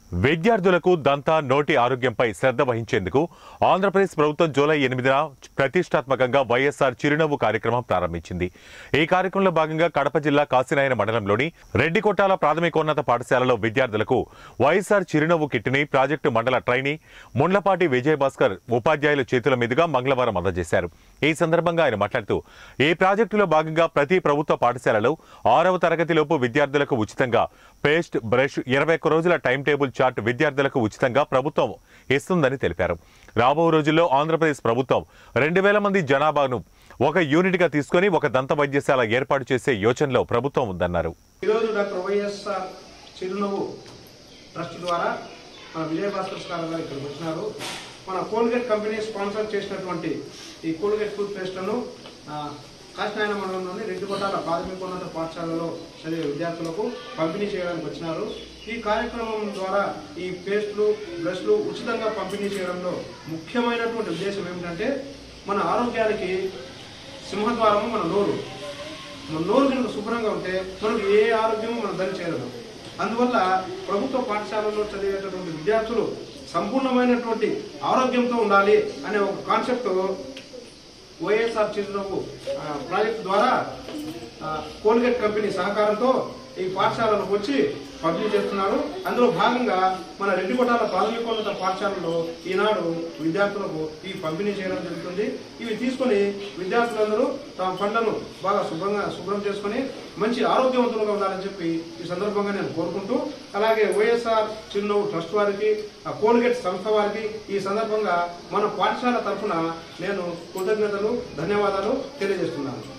విద్యార్థులకు దంత నోటి ఆరోగ్యంపై శ్రద్ధ వహించేందుకు ఆంధ్రప్రదేశ్ ప్రభుత్వం జూలై ఎనిమిదిన ప్రతిష్టాత్మకంగా వైఎస్ఆర్ చిరునవ్వు కార్యక్రమం ప్రారంభించింది ఈ కార్యక్రమంలో భాగంగా కడప జిల్లా కాశీనాయన మండలంలోని రెడ్డికొట్టాల ప్రాథమికోన్నత పాఠశాలలో విద్యార్థులకు వైఎస్ఆర్ చిరునవ్వు కిట్ని ప్రాజెక్టు మండల ట్రైనీ ముండ్లపాటి విజయభాస్కర్ ఉపాధ్యాయుల చేతుల మీదుగా మంగళవారం అందజేశారు ఈ సందర్భంగా ఆయన మాట్లాడుతూ ఈ ప్రాజెక్టులో భాగంగా ప్రతి ప్రభుత్వ పాఠశాలలో ఆరవ తరగతిలోపు విద్యార్థులకు ఉచితంగా పేస్ట్ బ్రష్ ఇరవై ఒక్క రోజుల టైం టేబుల్ చార్ట్ విద్యార్థులకు ఉచితంగా ప్రభుత్వం ఇస్తుందని తెలిపారు రాబో రోజుల్లో ఆంధ్రప్రదేశ్ ప్రభుత్వం రెండు వేల మంది జనాభాను ఒక యూనిట్గా తీసుకొని ఒక దంత వైద్యశాల ఏర్పాటు చేసే యోచనలో ప్రభుత్వం ఉందన్నారు ఈరోజు డాక్టర్ వైఎస్ఆర్ చిరునవ్వు ట్రస్ట్ ద్వారా మన విజయభాస్కర్ సార్ గారు ఇక్కడికి వచ్చినారు మన కోల్గేట్ కంపెనీ స్పాన్సర్ చేసినటువంటి ఈ కోల్గేట్ టూత్ పేస్ట్లను కాశీనాయన మండలంలోని రెండు కొట్టాల ప్రాథమికోన్నత పాఠశాలలో చదివే విద్యార్థులకు పంపిణీ చేయడానికి వచ్చినారు ఈ కార్యక్రమం ద్వారా ఈ పేస్ట్లు బ్రష్లు ఉచితంగా పంపిణీ చేయడంలో ముఖ్యమైనటువంటి ఉద్దేశం ఏమిటంటే మన ఆరోగ్యానికి సింహద్వారము మన నోరు మన నోరు కనుక శుభ్రంగా ఉంటే మనకు ఏ ఆరోగ్యము మనం దరి చేరదు అందువల్ల ప్రభుత్వ పాఠశాలలో చదివేటటువంటి విద్యార్థులు సంపూర్ణమైనటువంటి ఆరోగ్యంతో ఉండాలి అనే ఒక కాన్సెప్ట్ వైఎస్ఆర్ చిరునవ్వు ఆ, ప్రాజెక్టు ద్వారా ఆ, కోల్గేట్ కంపెనీ సహకారంతో ఈ పాఠశాలకు వచ్చి పంపిణీ చేస్తున్నారు అందులో భాగంగా మన రెడ్డికొట్టాల ప్రాథమికోన్నత పాఠశాలలో ఈనాడు విద్యార్థులకు ఈ పంపిణీ చేయడం జరుగుతుంది ఇవి తీసుకొని విద్యార్థులందరూ తమ పండ్లను బాగా శుభ్రంగా శుభ్రం చేసుకొని మంచి ఆరోగ్యవంతులుగా ఉండాలని చెప్పి ఈ సందర్భంగా నేను కోరుకుంటూ అలాగే వైఎస్ఆర్ చిరునవ్వు ట్రస్ట్ వారికి ఆ కోల్గేట్ సంస్థ వారికి ఈ సందర్భంగా మన పాఠశాల తరఫున నేను కృతజ్ఞతలు ధన్యవాదాలు తెలియజేస్తున్నాను